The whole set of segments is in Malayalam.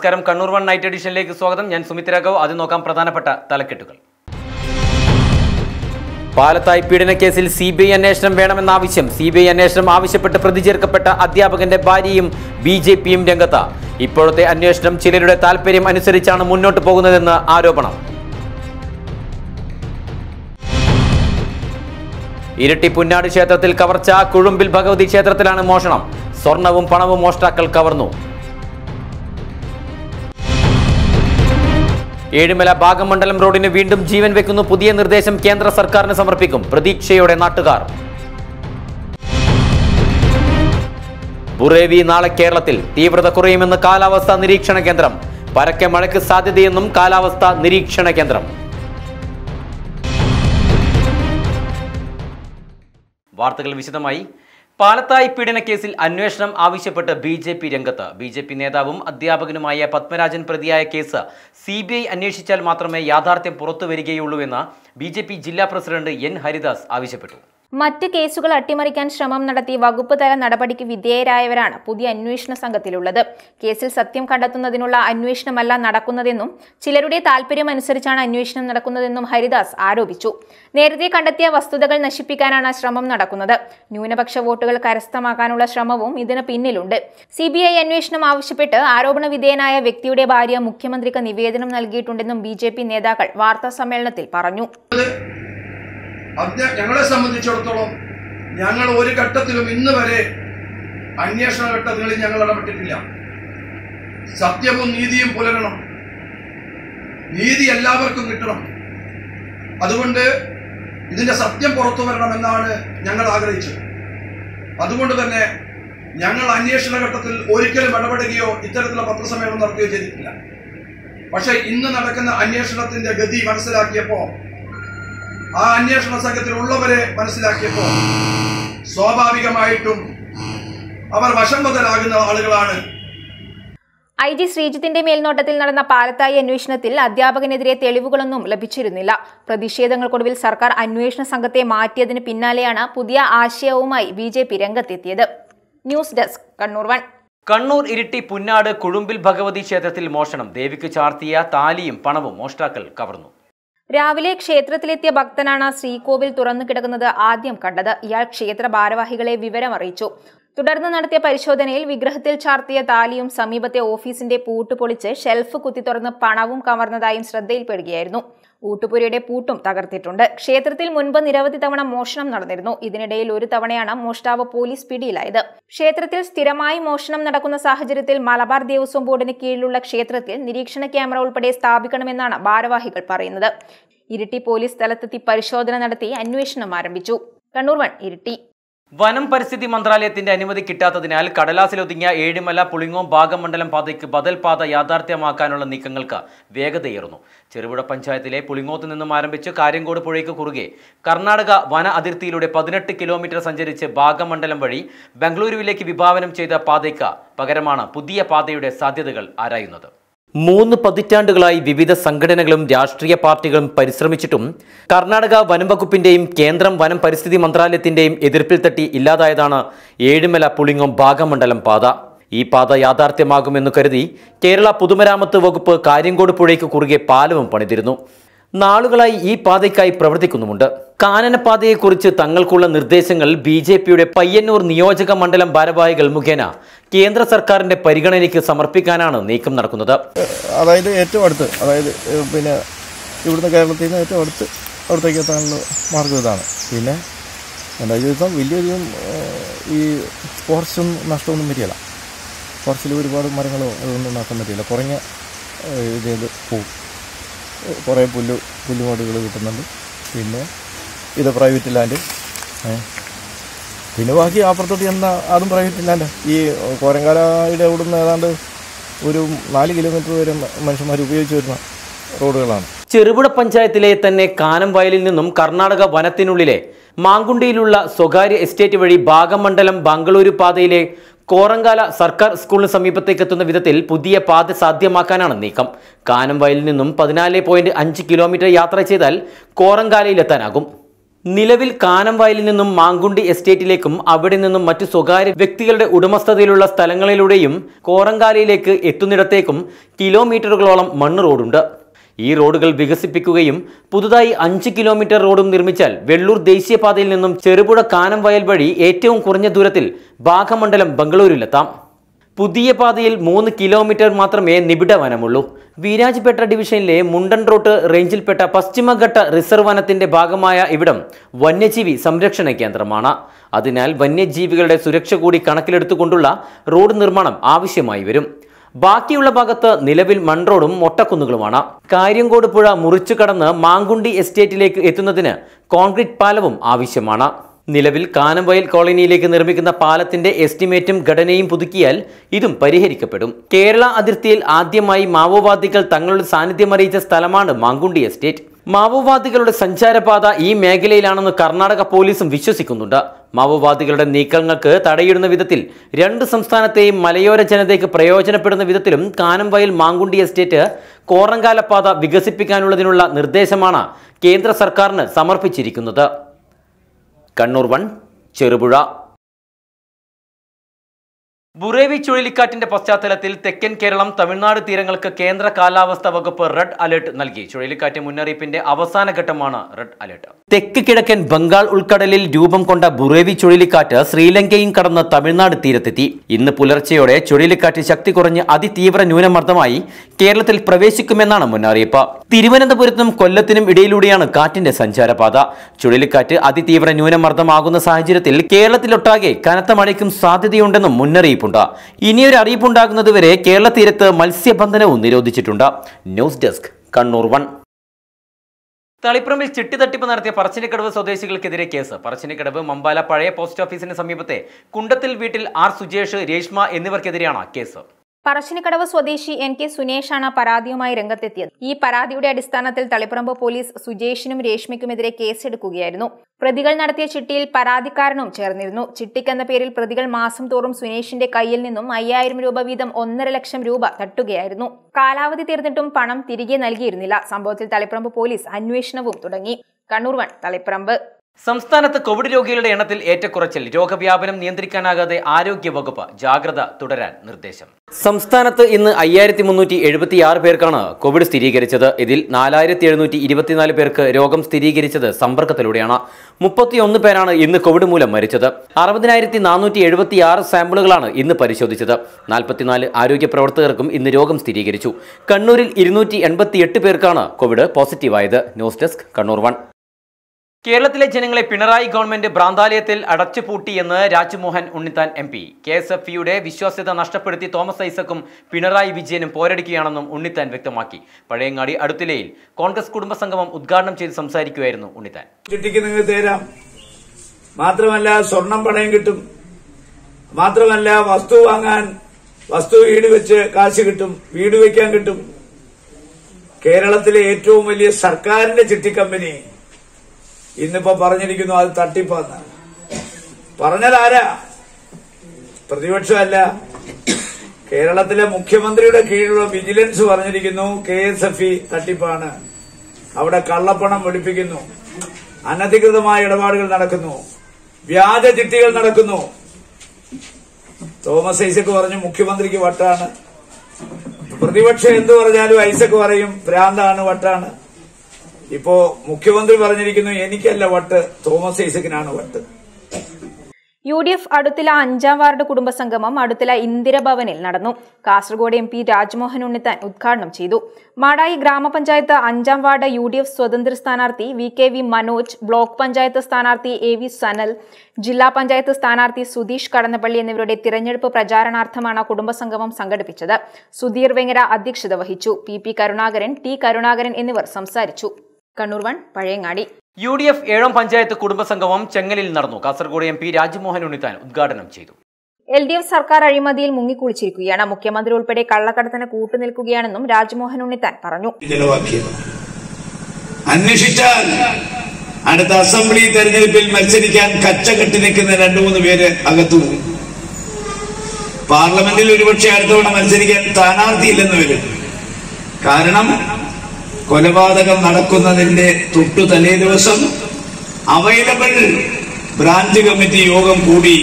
നമസ്കാരം കണ്ണൂർ വൺ നൈറ്റ് എഡിഷനിലേക്ക് സ്വാഗതം ഞാൻ സുമിത് രാഘവ് ആദ്യം നോക്കാം പ്രധാനപ്പെട്ട തലക്കെട്ടുകൾ പാലത്തായി പീഡനക്കേസിൽ സി ബി ഐ അന്വേഷണം വേണമെന്ന ആവശ്യം സി ബി ഐ അന്വേഷണം ആവശ്യപ്പെട്ട് പ്രതി ചേർക്കപ്പെട്ട അധ്യാപകന്റെ ഭാര്യയും ബി ജെ പിയും രംഗത്ത് ഇപ്പോഴത്തെ അന്വേഷണം ചിലരുടെ താൽപര്യം അനുസരിച്ചാണ് മുന്നോട്ട് പോകുന്നതെന്ന് ആരോപണം ഇരട്ടി പുന്നാട് ക്ഷേത്രത്തിൽ കവർച്ച കുഴുമ്പിൽ ഭഗവതി ക്ഷേത്രത്തിലാണ് മോഷണം സ്വർണവും പണവും മോഷ്ടാക്കൾ കവർന്നു ഏഴുമല ഭാഗമണ്ഡലം റോഡിന് വീണ്ടും ജീവൻ വെക്കുന്നു പുതിയ നിർദ്ദേശം കേന്ദ്ര സർക്കാരിന് സമർപ്പിക്കും പ്രതീക്ഷയോടെ നാട്ടുകാർ ബുറേവി നാളെ കേരളത്തിൽ തീവ്രത കുറയുമെന്ന് കാലാവസ്ഥാ നിരീക്ഷണ കേന്ദ്രം പരക്കെ മഴയ്ക്ക് സാധ്യതയെന്നും കാലാവസ്ഥാ നിരീക്ഷണ കേന്ദ്രം വാർത്തകൾ വിശദമായി പാലത്തായി പീഡനക്കേസിൽ അന്വേഷണം ആവശ്യപ്പെട്ട് ബി ജെ പി രംഗത്ത് ബി ജെ പി നേതാവും അധ്യാപകനുമായ പത്മരാജൻ പ്രതിയായ കേസ് സി ബി ഐ അന്വേഷിച്ചാൽ മാത്രമേ യാഥാർത്ഥ്യം പുറത്തു വരികയുള്ളൂവെന്ന് ബി ജെ പി ജില്ലാ പ്രസിഡന്റ് എൻ ഹരിദാസ് ആവശ്യപ്പെട്ടു മറ്റ് കേസുകൾ അട്ടിമറിക്കാൻ ശ്രമം നടത്തി വകുപ്പ് തല നടപടിക്ക് വിധേയരായവരാണ് പുതിയ അന്വേഷണ സംഘത്തിലുള്ളത് കേസിൽ സത്യം കണ്ടെത്തുന്നതിനുള്ള അന്വേഷണമല്ല നടക്കുന്നതെന്നും ചിലരുടെ താൽപര്യം അനുസരിച്ചാണ് അന്വേഷണം നടക്കുന്നതെന്നും ഹരിദാസ് ആരോപിച്ചു നേരത്തെ കണ്ടെത്തിയ വസ്തുതകൾ നശിപ്പിക്കാനാണ് ശ്രമം നടക്കുന്നത് ന്യൂനപക്ഷ വോട്ടുകൾ കരസ്ഥമാക്കാനുള്ള ശ്രമവും ഇതിന് പിന്നിലുണ്ട് സി ബി ഐ അന്വേഷണം ആവശ്യപ്പെട്ട് ആരോപണ വിധേയനായ വ്യക്തിയുടെ ഭാര്യ മുഖ്യമന്ത്രിക്ക് നിവേദനം നൽകിയിട്ടുണ്ടെന്നും ബി നേതാക്കൾ വാർത്താ സമ്മേളനത്തിൽ പറഞ്ഞു അത് ഞങ്ങളെ സംബന്ധിച്ചിടത്തോളം ഞങ്ങൾ ഒരു ഘട്ടത്തിലും ഇന്ന് വരെ അന്വേഷണ ഘട്ടങ്ങളിൽ ഞങ്ങൾ ഇടപെട്ടിട്ടില്ല സത്യവും നീതിയും പുലരണം നീതി എല്ലാവർക്കും കിട്ടണം അതുകൊണ്ട് ഇതിന്റെ സത്യം പുറത്തു വരണമെന്നാണ് ഞങ്ങൾ ആഗ്രഹിച്ചത് അതുകൊണ്ട് തന്നെ ഞങ്ങൾ അന്വേഷണ ഘട്ടത്തിൽ ഒരിക്കലും ഇടപെടുകയോ ഇത്തരത്തിലുള്ള പത്രസമ്മേളനം നടത്തുകയോ ചെയ്തിട്ടില്ല പക്ഷെ ഇന്ന് നടക്കുന്ന അന്വേഷണത്തിന്റെ ഗതി മനസ്സിലാക്കിയപ്പോൾ ആ അന്വേഷണ സംഘത്തിലുള്ളവരെ മനസ്സിലാക്കിയപ്പോൾ സ്വാഭാവികമായിട്ടും അവർ വശംവതരാകുന്ന ആളുകളാണ് ഐ ജി ശ്രീജിത്തിന്റെ മേൽനോട്ടത്തിൽ നടന്ന പാലത്തായി അന്വേഷണത്തിൽ അധ്യാപകനെതിരെ തെളിവുകളൊന്നും ലഭിച്ചിരുന്നില്ല പ്രതിഷേധങ്ങൾക്കൊടുവിൽ സർക്കാർ അന്വേഷണ സംഘത്തെ മാറ്റിയതിന് പിന്നാലെയാണ് പുതിയ ആശയവുമായി ബി ജെ പി രംഗത്തെത്തിയത് news desk Kannur one Kannur Iritty Punnad കുഴുമ്പിൽ ഭഗവതി ക്ഷേത്രത്തിൽ മോഷണം ദേവിക്ക് ചാർത്തിയ താലിയും പണവും മോഷ്ടാക്കൾ കവർന്നു രാവിലെ ക്ഷേത്രത്തിലെത്തിയ ഭക്തനാണ് ശ്രീകോവിൽ തുറന്നു കിടക്കുന്നത് ആദ്യം കണ്ടത് ഇയാൾ ക്ഷേത്ര ഭാരവാഹികളെ വിവരം അറിയിച്ചു തുടർന്ന് നടത്തിയ പരിശോധനയിൽ വിഗ്രഹത്തിൽ ചാർത്തിയ താലിയും സമീപത്തെ ഓഫീസിന്റെ പൂട്ട് പൊളിച്ച് ഷെൽഫ് കുത്തി തുറന്ന് പണവും കവർന്നതായും ശ്രദ്ധയിൽപ്പെടുകയായിരുന്നു ഊട്ടുപുരയുടെ പൂട്ടും തകർത്തിട്ടുണ്ട് ക്ഷേത്രത്തിൽ മുൻപ് നിരവധി തവണ മോഷണം നടന്നിരുന്നു ഇതിനിടയിൽ ഒരു തവണയാണ് മോഷ്ടാവ് പോലീസ് പിടിയിലായത് ക്ഷേത്രത്തിൽ സ്ഥിരമായി മോഷണം നടക്കുന്ന സാഹചര്യത്തിൽ മലബാർ ദേവസ്വം ബോർഡിന് കീഴിലുള്ള ക്ഷേത്രത്തിൽ നിരീക്ഷണ ക്യാമറ ഉൾപ്പെടെ സ്ഥാപിക്കണമെന്നാണ് ഭാരവാഹികൾ പറയുന്നത് ഇരിട്ടി പോലീസ് സ്ഥലത്തെത്തി പരിശോധന നടത്തി അന്വേഷണം ആരംഭിച്ചു കണ്ണൂർ വൺ ഇരിട്ടി വനം പരിസ്ഥിതി മന്ത്രാലയത്തിന്റെ അനുമതി കിട്ടാത്തതിനാൽ കടലാസിലൊതുങ്ങിയ ഏഴിമല പുളിങ്ങോം ഭാഗമണ്ഡലം പാതയ്ക്ക് ബദൽ പാത യാഥാർത്ഥ്യമാക്കാനുള്ള നീക്കങ്ങൾക്ക് വേഗതയേറുന്നു ചെറുപുഴ പഞ്ചായത്തിലെ പുളിങ്ങോത്ത് നിന്നും ആരംഭിച്ച് കാര്യങ്കോട് പുഴയ്ക്ക് കുറുകെ കർണാടക വന അതിർത്തിയിലൂടെ പതിനെട്ട് കിലോമീറ്റർ സഞ്ചരിച്ച് ഭാഗമണ്ഡലം വഴി ബംഗളൂരുവിലേക്ക് വിഭാവനം ചെയ്ത പാതയ്ക്ക് പകരമാണ് പുതിയ പാതയുടെ സാധ്യതകൾ ആരായുന്നത് മൂന്ന് പതിറ്റാണ്ടുകളായി വിവിധ സംഘടനകളും രാഷ്ട്രീയ പാർട്ടികളും പരിശ്രമിച്ചിട്ടും കർണാടക വനം വകുപ്പിന്റെയും കേന്ദ്രം വനം പരിസ്ഥിതി മന്ത്രാലയത്തിന്റെയും എതിർപ്പിൽ തട്ടി ഇല്ലാതായതാണ് ഏഴുമല പുളിങ്ങം ഭാഗമണ്ഡലം പാത ഈ പാത യാഥാർത്ഥ്യമാകുമെന്ന് കരുതി കേരള പൊതുമരാമത്ത് വകുപ്പ് കാര്യങ്കോട് പുഴയ്ക്ക് കുറുകെ പാലവും പണിതിരുന്നു നാളുകളായി ഈ പാതയ്ക്കായി പ്രവർത്തിക്കുന്നുമുണ്ട് കാനനപാതയെക്കുറിച്ച് തങ്ങൾക്കുള്ള നിർദ്ദേശങ്ങൾ ബി ജെ പിയുടെ പയ്യന്നൂർ നിയോജക മണ്ഡലം ഭാരവാഹികൾ മുഖേന കേന്ദ്ര സർക്കാരിന്റെ പരിഗണനയ്ക്ക് സമർപ്പിക്കാനാണ് നീക്കം നടക്കുന്നത് അതായത് ഏറ്റവും അടുത്ത് അതായത് ഏഹ്, പിന്നെ ഇവിടുന്ന് കേരളത്തിൽ നിന്ന് ഏറ്റവും അടുത്ത് അവിടത്തേക്ക് എത്താനുള്ള മാർഗ്ഗം ഇതാണ് പിന്നെ എന്താ ചോദിച്ചാൽ വലിയൊരു ഏഹ്, ഈ ഫോറസ്റ്റും നഷ്ടമൊന്നും വരികയില്ല ഫോറസ്റ്റിൽ ഒരുപാട് മരങ്ങളോ ഇതൊന്നും നഷ്ടം വരികയില്ല കുറഞ്ഞ ഏഹ്, ഇത് ഇത് പോവും ഏഹ്, കുറേ പുല്ല് പുല്ലുമോടുകൾ കിട്ടുന്നുണ്ട് പിന്നെ ഇത് പ്രൈവറ്റ് ലാൻഡ് ഏഹ് പിന്നെ ബാക്കി അപ്പുറത്തോട്ട് എന്താ അതും പ്രൈവറ്റ് ലാൻഡ് ഈ കോരങ്കാലയുടെ അവിടുന്ന് ഏതാണ്ട് ഒരു നാല് കിലോമീറ്റർ വരെ മനുഷ്യന്മാർ ഉപയോഗിച്ച് വരുന്ന റോഡുകളാണ് ചെറുപുഴ പഞ്ചായത്തിലെ തന്നെ കാനം വയലിൽ നിന്നും കർണാടക വനത്തിനുള്ളിലെ മാങ്കുണ്ടിയിലുള്ള സ്വകാര്യ എസ്റ്റേറ്റ് വഴി ഭാഗമണ്ഡലം ബംഗളൂരു പാതയിലെ കോറങ്കാല സർക്കാർ സ്കൂളിന് സമീപത്തേക്ക് എത്തുന്ന വിധത്തിൽ പുതിയ പാത സാധ്യമാക്കാനാണ് നീക്കം കാനം വയലിൽ നിന്നും പതിനാല് പോയിന്റ് അഞ്ച് കിലോമീറ്റർ യാത്ര ചെയ്താൽ കോറങ്കാലയിലെത്താനാകും നിലവിൽ കാനംവയലിൽ നിന്നും മാങ്കുണ്ടി എസ്റ്റേറ്റിലേക്കും അവിടെ നിന്നും മറ്റു സ്വകാര്യ വ്യക്തികളുടെ ഉടമസ്ഥതയിലുള്ള സ്ഥലങ്ങളിലൂടെയും കോറങ്കാലയിലേക്ക് എത്തുന്നിടത്തേക്കും കിലോമീറ്ററുകളോളം മണ്ണ് റോഡുണ്ട് ഈ റോഡുകൾ വികസിപ്പിക്കുകയും പുതുതായി അഞ്ച് കിലോമീറ്റർ റോഡും നിർമ്മിച്ചാൽ വെള്ളൂർ ദേശീയപാതയിൽ നിന്നും ചെറുപുഴ കാനംവയൽ വഴി ഏറ്റവും കുറഞ്ഞ ദൂരത്തിൽ ഭാഗമണ്ഡലം ബംഗളൂരുവിലെത്താം പുതിയ പാതയിൽ മൂന്ന് കിലോമീറ്റർ മാത്രമേ നിബിഡ വനമുള്ളൂ വീരാജ്പേട്ട ഡിവിഷനിലെ മുണ്ടൻ റോട്ട് റേഞ്ചിൽപ്പെട്ട പശ്ചിമഘട്ട റിസർവ് വനത്തിന്റെ ഭാഗമായ ഇവിടം വന്യജീവി സംരക്ഷണ കേന്ദ്രമാണ് അതിനാൽ വന്യജീവികളുടെ സുരക്ഷ കൂടി കണക്കിലെടുത്തുകൊണ്ടുള്ള റോഡ് നിർമ്മാണം ആവശ്യമായി വരും ബാക്കിയുള്ള ഭാഗത്ത് നിലവിൽ മൺറോഡും മൊട്ടക്കുന്നുകളുമാണ് കാര്യങ്കോട് പുഴ മുറിച്ചു കടന്ന് മാങ്കുണ്ടി എസ്റ്റേറ്റിലേക്ക് എത്തുന്നതിന് കോൺക്രീറ്റ് പാലവും ആവശ്യമാണ് നിലവിൽ കാനംവയൽ കോളനിയിലേക്ക് നിർമ്മിക്കുന്ന പാലത്തിന്റെ എസ്റ്റിമേറ്റും ഘടനയും പുതുക്കിയാൽ ഇതും പരിഹരിക്കപ്പെടും കേരള അതിർത്തിയിൽ ആദ്യമായി മാവോവാദികൾ തങ്ങളുടെ സാന്നിധ്യം അറിയിച്ച സ്ഥലമാണ് മാങ്കുണ്ടി എസ്റ്റേറ്റ് മാവോവാദികളുടെ സഞ്ചാരപാത ഈ മേഖലയിലാണെന്ന് കർണാടക പോലീസും വിശ്വസിക്കുന്നുണ്ട് മാവോവാദികളുടെ നീക്കങ്ങൾക്ക് തടയിടുന്ന വിധത്തിൽ രണ്ട് സംസ്ഥാനത്തെയും മലയോര ജനതയ്ക്ക് പ്രയോജനപ്പെടുന്ന വിധത്തിലും കാനംവയൽ മാങ്കുണ്ടി എസ്റ്റേറ്റ് കോറങ്കാലപാത വികസിപ്പിക്കാനുള്ളതിനുള്ള നിർദ്ദേശമാണ് കേന്ദ്ര സർക്കാരിന് സമർപ്പിച്ചിരിക്കുന്നത് കണ്ണൂർ വൺ ചെറുപുഴ ബുറേവി ചുഴലിക്കാറ്റിന്റെ പശ്ചാത്തലത്തിൽ തെക്കൻ കേരളം തമിഴ്നാട് തീരങ്ങൾക്ക് കേന്ദ്ര കാലാവസ്ഥാ വകുപ്പ് റെഡ് അലർട്ട് നൽകി ചുഴലിക്കാറ്റ് മുന്നറിയിപ്പിന്റെ അവസാന ഘട്ടമാണ് റെഡ് അലർട്ട് തെക്ക് കിഴക്കൻ ബംഗാൾ ഉൾക്കടലിൽ രൂപം കൊണ്ട ബുറേവി ചുഴലിക്കാറ്റ് ശ്രീലങ്കയും കടന്ന് തമിഴ്നാട് തീരത്തെത്തി ഇന്ന് പുലർച്ചെയോടെ ചുഴലിക്കാറ്റ് ശക്തി കുറഞ്ഞ് അതിതീവ്ര ന്യൂനമർദ്ദമായി കേരളത്തിൽ പ്രവേശിക്കുമെന്നാണ് മുന്നറിയിപ്പ് തിരുവനന്തപുരത്തും കൊല്ലത്തിനും ഇടയിലൂടെയാണ് കാറ്റിന്റെ സഞ്ചാരപാത ചുഴലിക്കാറ്റ് അതിതീവ്ര ന്യൂനമർദ്ദമാകുന്ന സാഹചര്യത്തിൽ കേരളത്തിലൊട്ടാകെ കനത്ത മഴയ്ക്കും സാധ്യതയുണ്ടെന്നും മുന്നറിയിപ്പുണ്ട് ഇനിയൊരു അറിയിപ്പുണ്ടാകുന്നതുവരെ കേരള തീരത്ത് മത്സ്യബന്ധനവും നിരോധിച്ചിട്ടുണ്ട് ന്യൂസ് ഡെസ്ക് കണ്ണൂർ വൺ തളിപ്പറമ്പിൽ ചിട്ടി തട്ടിപ്പ് നടത്തിയ പറശ്ശിനിക്കടവ് സ്വദേശികൾക്കെതിരെ കേസ് പറശ്ശിനിക്കടവ് മമ്പാല പഴയ പോസ്റ്റ് ഓഫീസിന് സമീപത്തെ കുണ്ടത്തിൽ വീട്ടിൽ ആർ സുജേഷ് രേഷ്മ എന്നിവർക്കെതിരെയാണ് കേസ് പറശ്ശിനിക്കടവ് സ്വദേശി എൻ കെ സുനേഷാണ് പരാതിയുമായി രംഗത്തെത്തിയത് ഈ പരാതിയുടെ അടിസ്ഥാനത്തിൽ തളിപ്പറമ്പ് പോലീസ് സുജേഷിനും രേഷ്മയ്ക്കുമെതിരെ കേസെടുക്കുകയായിരുന്നു പ്രതികൾ നടത്തിയ ചിട്ടിയിൽ പരാതിക്കാരനും ചേർന്നിരുന്നു ചിട്ടിക്കെന്ന പേരിൽ പ്രതികൾ മാസം തോറും സുനേഷിന്റെ കയ്യിൽ നിന്നും അയ്യായിരം രൂപ വീതം ഒന്നര ലക്ഷം രൂപ തട്ടുകയായിരുന്നു കാലാവധി തീർന്നിട്ടും പണം തിരികെ നൽകിയിരുന്നില്ല സംഭവത്തിൽ തളിപ്പറമ്പ് പോലീസ് അന്വേഷണവും തുടങ്ങി കണ്ണൂർ വൺ തളിപ്പറമ്പ് സംസ്ഥാനത്ത് കോവിഡ് രോഗികളുടെ എണ്ണത്തിൽ ഏറ്റക്കുറച്ചിൽ രോഗവ്യാപനം നിയന്ത്രിക്കാനാകാതെ ആരോഗ്യ വകുപ്പ് ജാഗ്രത തുടരാൻ നിർദ്ദേശം സംസ്ഥാനത്ത് ഇന്ന് അയ്യായിരത്തി മുന്നൂറ്റി എഴുപത്തി ആറ് പേർക്കാണ് കോവിഡ് സ്ഥിരീകരിച്ചത് ഇതിൽ നാലായിരത്തി എഴുന്നൂറ്റി ഇരുപത്തിനാല് പേർക്ക് രോഗം സ്ഥിരീകരിച്ചത് സമ്പർക്കത്തിലൂടെയാണ് മുപ്പത്തിയൊന്ന് പേരാണ് ഇന്ന് കോവിഡ് മൂലം മരിച്ചത് അറുപതിനായിരത്തി നാനൂറ്റി എഴുപത്തി ആറ് സാമ്പിളുകളാണ് ഇന്ന് പരിശോധിച്ചത് നാൽപ്പത്തിനാല് ആരോഗ്യ പ്രവർത്തകർക്കും ഇന്ന് രോഗം സ്ഥിരീകരിച്ചു കണ്ണൂരിൽ ഇരുന്നൂറ്റി എൺപത്തിയെട്ട് പേർക്കാണ് കോവിഡ് പോസിറ്റീവായത് ന്യൂസ് ഡെസ്ക് കണ്ണൂർ വൺ കേരളത്തിലെ ജനങ്ങളെ പിണറായി ഗവൺമെന്റ് ഭ്രാന്താലയത്തിൽ അടച്ചുപൂട്ടിയെന്ന് Rajmohan Unnithan M P K S F ഇയുടെ വിശ്വാസ്യത നഷ്ടപ്പെടുത്തി തോമസ് ഐസക്കും പിണറായി വിജയനും പോരടിക്കുകയാണെന്നും ഉണ്ണിത്താൻ വ്യക്തമാക്കി പഴയങ്ങാടി അടുത്തിലയിൽ കോൺഗ്രസ് കുടുംബസംഗമം ഉദ്ഘാടനം ചെയ്ത് സംസാരിക്കുകയായിരുന്നു ഉണ്ണിത്താൻ ചിട്ടിക്ക് നിങ്ങൾക്ക് തരാം മാത്രമല്ല സ്വർണം പണയം കിട്ടും മാത്രമല്ല വസ്തു വാങ്ങാൻ വസ്തു വീട് വെച്ച് കാശ് കിട്ടും വീട് വെക്കാൻ കിട്ടും കേരളത്തിലെ ഏറ്റവും വലിയ സർക്കാരിന്റെ ചിട്ടി കമ്പനി ഇന്നിപ്പോ പറഞ്ഞിരിക്കുന്നു അത് തട്ടിപ്പാന്ന് പറഞ്ഞതാരാ പ്രതിപക്ഷമല്ല കേരളത്തിലെ മുഖ്യമന്ത്രിയുടെ കീഴിലുള്ള വിജിലൻസ് പറഞ്ഞിരിക്കുന്നു കെ എസ് എഫ് ഇ തട്ടിപ്പാണ് അവിടെ കള്ളപ്പണം വെടിപ്പിക്കുന്നു അനധികൃതമായ ഇടപാടുകൾ നടക്കുന്നു വ്യാജ ചിട്ടികൾ നടക്കുന്നു തോമസ് ഐസക് പറഞ്ഞു മുഖ്യമന്ത്രിക്ക് വട്ടാണ് പ്രതിപക്ഷം എന്തു പറഞ്ഞാലും ഐസക് പറയും ഭ്രാന്താണ് വട്ടാണ് ഇപ്പോ മുഖ്യമന്ത്രി പറഞ്ഞിരിക്കുന്നു എനിക്കല്ല വട്ട് തോമസ് ഐസക്കിനാണ് വട്ട് യു ഡി എഫ് അടുത്തില അഞ്ചാം വാർഡ് കുടുംബസംഗമം അടുത്തില ഇന്ദിരഭവനിൽ നടന്നു കാസർഗോഡ് എം പി രാജ്മോഹൻ ഉണ്ണിത്താൻ ഉദ്ഘാടനം ചെയ്തു മാടായി ഗ്രാമപഞ്ചായത്ത് അഞ്ചാം വാർഡ് യു ഡി എഫ് സ്വതന്ത്ര സ്ഥാനാർത്ഥി V K V Manoj block panchayat സ്ഥാനാർത്ഥി എ വി സനൽ ജില്ലാ പഞ്ചായത്ത് സ്ഥാനാർത്ഥി സുധീഷ് കടന്നപ്പള്ളി എന്നിവരുടെ തിരഞ്ഞെടുപ്പ് പ്രചാരണാർത്ഥമാണ് കുടുംബസംഗമം സംഘടിപ്പിച്ചത് സുധീർ വെങ്ങര അധ്യക്ഷത വഹിച്ചു P P Karunakaran T Karunakaran എന്നിവർ സംസാരിച്ചു Kannur one Pazhayangadi U D F ഏഴാം പഞ്ചായത്ത് കുടുംബസംഗമം ചെങ്ങലിൽ നടന്നു കാസർഗോഡ് എം പി രാജ്മോഹൻ ഉണ്ണിത്താൻ ഉദ്ഘാടനം ചെയ്തു എൽ ഡി എഫ് സർക്കാർ അഴിമതിയിൽ മുങ്ങിക്കുളിച്ചിരിക്കുകയാണ് മുഖ്യമന്ത്രി ഉൾപ്പെടെ കള്ളക്കടത്തിന് കൂട്ടുനിൽക്കുകയാണെന്നും രാജ്മോഹൻ ഉണ്ണിത്താൻ പറഞ്ഞു ചെലവാക്കിയത് അന്വേഷിച്ചാൽ അടുത്ത അസംബ്ലി തെരഞ്ഞെടുപ്പിൽ മത്സരിക്കാൻ കച്ചകെട്ടി നിൽക്കുന്ന രണ്ടു മൂന്ന് പേര് അകത്തു പോകും പാർലമെന്റിൽ ഒരുപക്ഷെ അടുത്ത തവണ മത്സരിക്കാൻ സ്ഥാനാർത്ഥിയില്ലെന്ന് വരും കാരണം കൊലപാതകം നടക്കുന്നതിന്റെ തൊട്ടു തലേ ദിവസം അവൈലബിൾ ബ്രാഞ്ച് കമ്മിറ്റി യോഗം കൂടി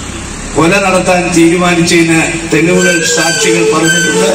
കൊല നടത്താൻ തീരുമാനിച്ചതിന് തെളിവുകൾ സാക്ഷികൾ പറഞ്ഞിട്ടുണ്ട്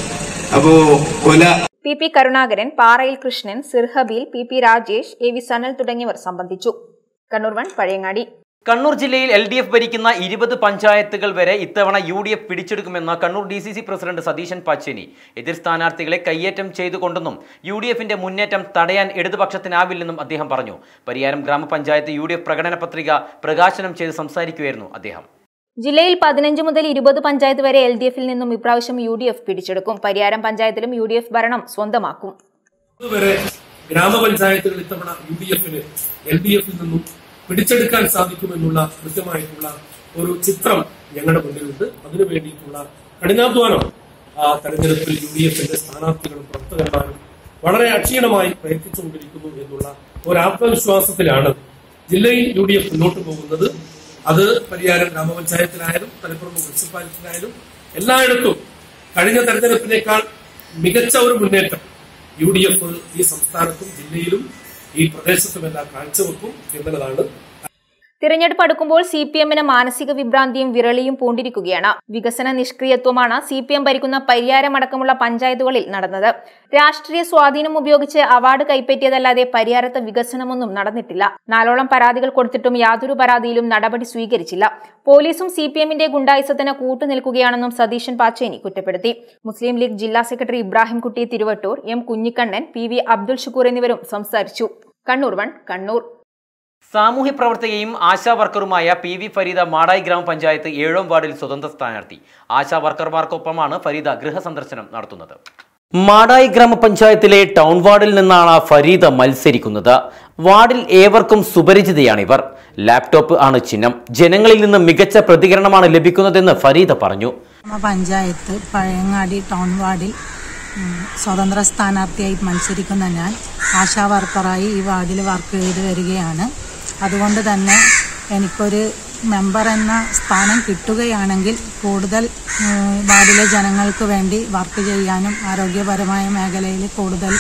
അപ്പോ കൊല P P Karunakaran Parayil Krishnan Sirhabeel P P Rajesh A V Sanal തുടങ്ങിയവർ സംബന്ധിച്ചു കണ്ണൂർ വൺ പഴയങ്ങാടി കണ്ണൂർ ജില്ലയിൽ എൽ ഡി എഫ് ഭരിക്കുന്ന ഇരുപത് പഞ്ചായത്തുകൾ വരെ ഇത്തവണ യു ഡി എഫ് പിടിച്ചെടുക്കുമെന്ന് Kannur D C C president Satheesan Pacheni എതിർ സ്ഥാനാർത്ഥികളെ കയ്യേറ്റം ചെയ്തുകൊണ്ടെന്നും യു ഡി എഫിന്റെ മുന്നേറ്റം തടയാൻ ഇടതുപക്ഷത്തിനാവില്ലെന്നും അദ്ദേഹം പറഞ്ഞു പരിയാരം ഗ്രാമപഞ്ചായത്ത് യു ഡി എഫ് പ്രകടന പത്രിക പ്രകാശനം ചെയ്ത് സംസാരിക്കുകയായിരുന്നു അദ്ദേഹം ജില്ലയിൽ പതിനഞ്ച് മുതൽ ഇരുപത് പഞ്ചായത്ത് വരെ എൽ ഡി എഫിൽ നിന്നും ഇപ്രാവശ്യം യു ഡി എഫ് പിടിച്ചെടുക്കും പരിയാരം പഞ്ചായത്തിലും യു ഡി എഫ് ഭരണം സ്വന്തമാക്കും വരെ ഗ്രാമപഞ്ചായത്തുകൾ ഇത്തവണ യു ഡി എഫിന് എൽ ഡി എഫിൽ നിന്നും പിടിച്ചെടുക്കാൻ സാധിക്കുമെന്നുള്ള കൃത്യമായിട്ടുള്ള ഒരു ചിത്രം ഞങ്ങളുടെ മുന്നിലുണ്ട് അതിനു വേണ്ടിയിട്ടുള്ള കഠിനാധ്വാനം ആ തെരഞ്ഞെടുപ്പിൽ യു ഡി എഫിന്റെ സ്ഥാനാർത്ഥികളും പ്രവർത്തകന്മാരും വളരെ അക്ഷീണമായി പ്രയത്നിച്ചുകൊണ്ടിരിക്കുന്നു എന്നുള്ള ഒരു ആത്മവിശ്വാസത്തിലാണ് ജില്ലയിൽ യു ഡി എഫ് മുന്നോട്ട് പോകുന്നത് അത് പരിയാരം ഗ്രാമപഞ്ചായത്തിലായാലും തലപ്പുറം മുനിസിപ്പാലിറ്റിയിലായാലും എല്ലായിടത്തും കഴിഞ്ഞ തെരഞ്ഞെടുപ്പിനേക്കാൾ മികച്ച ഒരു മുന്നേറ്റം യു ഡി എഫ് ഈ സംസ്ഥാനത്തും ജില്ലയിലും ഈ പ്രദേശത്തുമെല്ലാം കാഴ്ചവെക്കും എന്നുള്ളതാണ് തിരഞ്ഞെടുപ്പ് അടുക്കുമ്പോൾ സി പി എമ്മിന് മാനസിക വിഭ്രാന്തിയും വിരളിയും പൂണ്ടിരിക്കുകയാണ് വികസന നിഷ്ക്രിയത്വമാണ് സി പി എം ഭരിക്കുന്ന പരിയാരമടക്കമുള്ള പഞ്ചായത്തുകളിൽ നടന്നത് രാഷ്ട്രീയ സ്വാധീനം ഉപയോഗിച്ച് അവാർഡ് കൈപ്പറ്റിയതല്ലാതെ പരിയാരത്ത് വികസനമൊന്നും നടന്നിട്ടില്ല നാലോളം പരാതികൾ കൊടുത്തിട്ടും യാതൊരു പരാതിയിലും നടപടി സ്വീകരിച്ചില്ല പോലീസും സി പി എമ്മിന്റെ ഗുണ്ടായുസത്തിന് കൂട്ടുനിൽക്കുകയാണെന്നും സതീശൻ പാച്ചേനി കുറ്റപ്പെടുത്തി മുസ്ലിം ലീഗ് ജില്ലാ secretary Ibrahimkutty Thiruvattoor M Kunhikannan P V Abdul Shukoor എന്നിവരും സംസാരിച്ചു കണ്ണൂർ വൺ കണ്ണൂർ സാമൂഹ്യ പ്രവർത്തകയും ആശാ വർക്കറുമായ പി വി ഫരീദ മാടായി ഗ്രാമപഞ്ചായത്ത് ഏഴാം വാർഡിൽ സ്വതന്ത്ര സ്ഥാനാർത്ഥി ആശാ വർക്കർമാർക്കൊപ്പമാണ് ഫരീദ ഗൃഹസന്ദർശനം നടത്തുന്നത് മാടായി ഗ്രാമപഞ്ചായത്തിലെ ടൗൺ വാർഡിൽ നിന്നാണ് ഫരീദ മത്സരിക്കുന്നത് വാർഡിൽ ഏവർക്കും സുപരിചിതയാണിവർ ലാപ്ടോപ്പ് ആണ് ചിഹ്നം ജനങ്ങളിൽ നിന്ന് മികച്ച പ്രതികരണമാണ് ലഭിക്കുന്നതെന്ന് ഫരീദ പറഞ്ഞു പഞ്ചായത്ത് പഴയങ്ങാടി ടൗൺ വാർഡിൽ ഉം, സ്വതന്ത്ര സ്ഥാനാർത്ഥിയായി മത്സരിക്കുന്ന ഞാൻ ആശാ വർക്കറായി ഈ വാർഡിൽ വർക്ക് ചെയ്ത് വരികയാണ് അതുകൊണ്ട് തന്നെ എനിക്കൊരു മെമ്പർ എന്ന സ്ഥാനം കിട്ടുകയാണെങ്കിൽ കൂടുതൽ ഉം, വാർഡിലെ ജനങ്ങൾക്ക് വേണ്ടി വർക്ക് ചെയ്യാനും ആരോഗ്യപരമായ മേഖലയിൽ കൂടുതൽ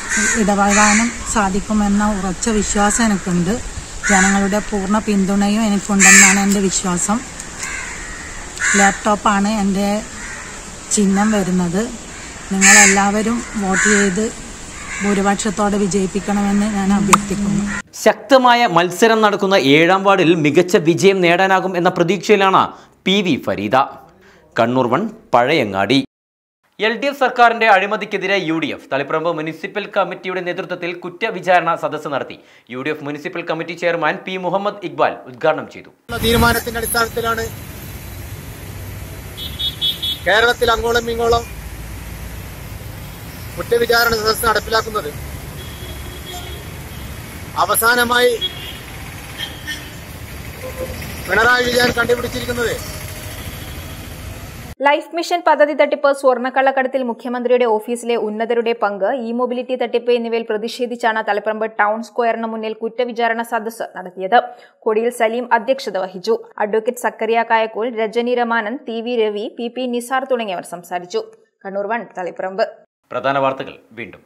ഇടപെടാനും സാധിക്കുമെന്ന ഉറച്ച വിശ്വാസം എനിക്കുണ്ട് ജനങ്ങളുടെ പൂർണ്ണ പിന്തുണയും എനിക്കുണ്ടെന്നാണ് എൻ്റെ വിശ്വാസം ലാപ്ടോപ്പാണ് എൻ്റെ ചിഹ്നം വരുന്നത് നിങ്ങളെല്ലാവരും വോട്ട് ചെയ്ത് ഭൂരിപക്ഷത്തോടെ വിജയിപ്പിക്കണമെന്ന് ഞാൻ അഭ്യർത്ഥിക്കുന്നു ശക്തമായ മത്സരം നടക്കുന്ന ഏഴാം വാർഡിൽ മികച്ച വിജയം നേടാനാകും എന്ന പ്രതീക്ഷയിലാണ് P V Fareeda Kannur one Pazhayangadi L D F സർക്കാരിന്റെ അഴിമതിക്കെതിരെ U D F Taliparamba municipal കമ്മിറ്റിയുടെ നേതൃത്വത്തിൽ കുറ്റവിചാരണ സദസ്സ് നടത്തി U D F municipal committee chairman P Muhammad Iqbal ഉദ്ഘാടനം ചെയ്തു തീരുമാനത്തിന്റെ അടിസ്ഥാനത്തിലാണ് കേരളത്തിൽ അങ്ങോളം ഇങ്ങോളം കുറ്റവിചാരണ സദസ്സ് നടപ്പിലാക്കുന്നത് അവസാനമായി പിണറായി വിജയൻ കണ്ടുപിടിച്ചിരിക്കുന്നത് ലൈഫ് മിഷൻ പദ്ധതി തട്ടിപ്പ് സ്വർണ്ണക്കള്ളക്കടത്തിൽ മുഖ്യമന്ത്രിയുടെ ഓഫീസിലെ ഉന്നതരുടെ പങ്ക് ഇ മൊബിലിറ്റി തട്ടിപ്പ് എന്നിവയിൽ പ്രതിഷേധിച്ചാണ് തലപ്പറമ്പ് ടൗൺ സ്ക്വയറിന് മുന്നിൽ കുറ്റവിചാരണ സദസ്സ് നടത്തിയത് കൊടിയിൽ സലീം അധ്യക്ഷത വഹിച്ചു advocate Sakkariya Kayakkol Rajani Ramanand T V Ravi P P Nisar തുടങ്ങിയവർ സംസാരിച്ചു കണ്ണൂർ വൺ തളിപ്പറമ്പ് പ്രധാന വാർത്തകൾ വീണ്ടും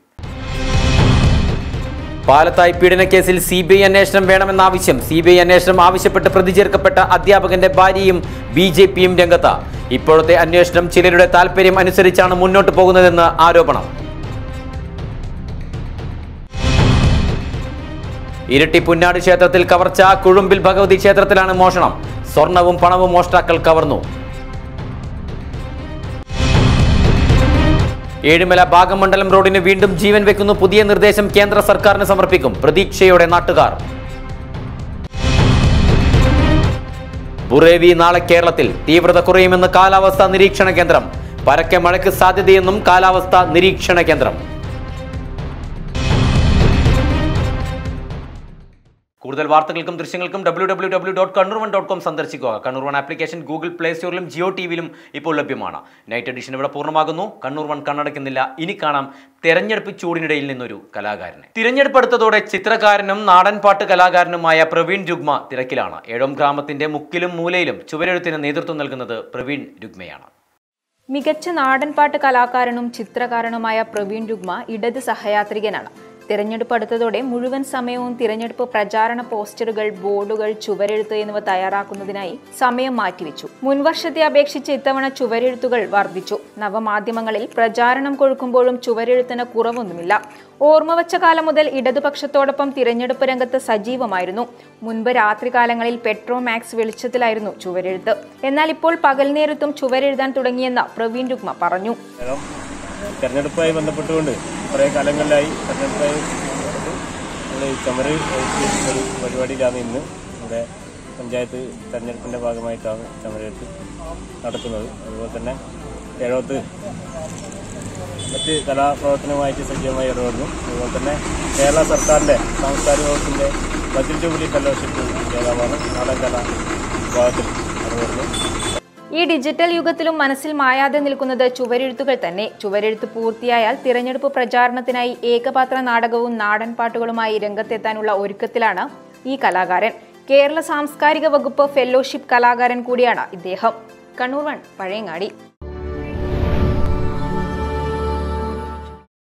പാലത്തായി പീഡനക്കേസിൽ സി ബി ഐ അന്വേഷണം വേണമെന്ന ആവശ്യം സി ബി ഐ അന്വേഷണം ആവശ്യപ്പെട്ട് പ്രതി ചേർക്കപ്പെട്ട അധ്യാപകന്റെ ഭാര്യയും ബി ജെ പിയും രംഗത്ത് ഇപ്പോഴത്തെ അന്വേഷണം ചിലരുടെ താൽപര്യം അനുസരിച്ചാണ് മുന്നോട്ട് പോകുന്നതെന്ന് ആരോപണം ഇരട്ടി പുന്നാട് ക്ഷേത്രത്തിൽ കവർച്ച കുഴുമ്പിൽ ഭഗവതി ക്ഷേത്രത്തിലാണ് മോഷണം സ്വർണവും പണവും മോഷ്ടാക്കൾ കവർന്നു ഏഴുമല ഭാഗമണ്ഡലം റോഡിന് വീണ്ടും ജീവൻ വെക്കുന്നു പുതിയ നിർദ്ദേശം കേന്ദ്ര സർക്കാരിന് സമർപ്പിക്കും പ്രതീക്ഷയോടെ നാട്ടുകാർ ബുറേവി നാളെ കേരളത്തിൽ തീവ്രത കുറയുമെന്ന് കാലാവസ്ഥാ നിരീക്ഷണ കേന്ദ്രം പരക്കെ മഴയ്ക്ക് സാധ്യതയെന്നും കാലാവസ്ഥാ നിരീക്ഷണ കേന്ദ്രം കൂടുതൽ വാർത്തകൾക്കും ദൃശ്യങ്ങൾക്കും W W W dot Kannur one dot com സന്ദർശിക്കുക Kannur one application Google Play സ്റ്റോറിലും ജിയോ ടി വിയിലും ഇപ്പോൾ ലഭ്യമാണ് നൈറ്റ് എഡിഷൻ ഇവിടെ പൂർണ്ണമാകുന്നു കണ്ണൂർ വൺ കണ്ണടക്കുന്നില്ല ഇനി കാണാം തെരഞ്ഞെടുപ്പ് ചൂടിനിടയിൽ നിന്നൊരു കലാകാരനെ തിരഞ്ഞെടുപ്പ് അടുത്തതോടെ ചിത്രകാരനും നാടൻപാട്ട് കലാകാരനുമായ പ്രവീൺ രുഗ്മ തിരക്കിലാണ് ഏഴോം ഗ്രാമത്തിന്റെ മുക്കിലും മൂലയിലും ചുവരെഴുത്തിന് നേതൃത്വം നൽകുന്നത് പ്രവീൺ രുഗ്മയാണ് മികച്ച നാടൻപാട്ട് കലാകാരനും ചിത്രകാരനുമായ പ്രവീൺ രുഗ്മ ഇടത് സഹയാത്രികനാണ് തിരഞ്ഞെടുപ്പ് അടുത്തതോടെ മുഴുവൻ സമയവും തിരഞ്ഞെടുപ്പ് പ്രചാരണ പോസ്റ്ററുകൾ ബോർഡുകൾ ചുവരെഴുത്ത് എന്നിവ തയ്യാറാക്കുന്നതിനായി സമയം മാറ്റിവെച്ചു മുൻവർഷത്തെ അപേക്ഷിച്ച് ഇത്തവണ ചുവരെഴുത്തുകൾ വർദ്ധിച്ചു നവമാധ്യമങ്ങളിൽ പ്രചാരണം കൊഴുക്കുമ്പോഴും ചുവരെഴുത്തിന് കുറവൊന്നുമില്ല ഓർമ്മ വച്ച കാലം മുതൽ ഇടതുപക്ഷത്തോടൊപ്പം തിരഞ്ഞെടുപ്പ് രംഗത്ത് സജീവമായിരുന്നു മുൻപ് രാത്രികാലങ്ങളിൽ പെട്രോമാക്സ് വെളിച്ചത്തിലായിരുന്നു ചുവരെഴുത്ത് എന്നാൽ ഇപ്പോൾ പകൽ നേരത്തും ചുവരെഴുതാൻ തുടങ്ങിയെന്ന് പ്രവീൺ രുഗ്മ പറഞ്ഞു കാരണം തെരഞ്ഞെടുപ്പുമായി ബന്ധപ്പെട്ടുകൊണ്ട് കുറേ കാലങ്ങളിലായി തെരഞ്ഞെടുപ്പുമായി ബന്ധപ്പെട്ട് നമ്മൾ ഈ ചുമര് എഴുത്ത് ഒരു പരിപാടിയിലാണ് ഇന്ന് ഇവിടെ പഞ്ചായത്ത് തെരഞ്ഞെടുപ്പിൻ്റെ ഭാഗമായിട്ടാണ് ചുമരെഴുത്ത് നടക്കുന്നത് അതുപോലെ തന്നെ കേരളത്ത് മറ്റ് കലാപ്രവർത്തനവുമായിട്ട് സജീവമായി ഇടപെടുന്നു അതുപോലെ തന്നെ കേരള സർക്കാരിൻ്റെ സാംസ്കാരിക വകുപ്പിൻ്റെ ബജറ്റ് ജൂബിലി ഫെലോഷിപ്പ് ജേതാവാണ് നാടൻ കലാ വിഭാഗത്തിൽ ഇടപെടുന്നു ഈ ഡിജിറ്റൽ യുഗത്തിലും മനസ്സിൽ മായാതെ നിൽക്കുന്നത് ചുവരെഴുത്തുകൾ തന്നെ ചുവരെഴുത്ത് പൂർത്തിയായാൽ തിരഞ്ഞെടുപ്പ് പ്രചാരണത്തിനായി ഏകപാത്ര നാടകവും നാടൻ പാട്ടുകളുമായി രംഗത്തെത്താനുള്ള ഒരുക്കത്തിലാണ് ഈ കലാകാരൻ കേരള സാംസ്കാരിക വകുപ്പ് ഫെലോഷിപ്പ് കലാകാരൻ കൂടിയാണ് ഇദ്ദേഹം കണ്ണൂർ വൺ പഴയങ്ങാടി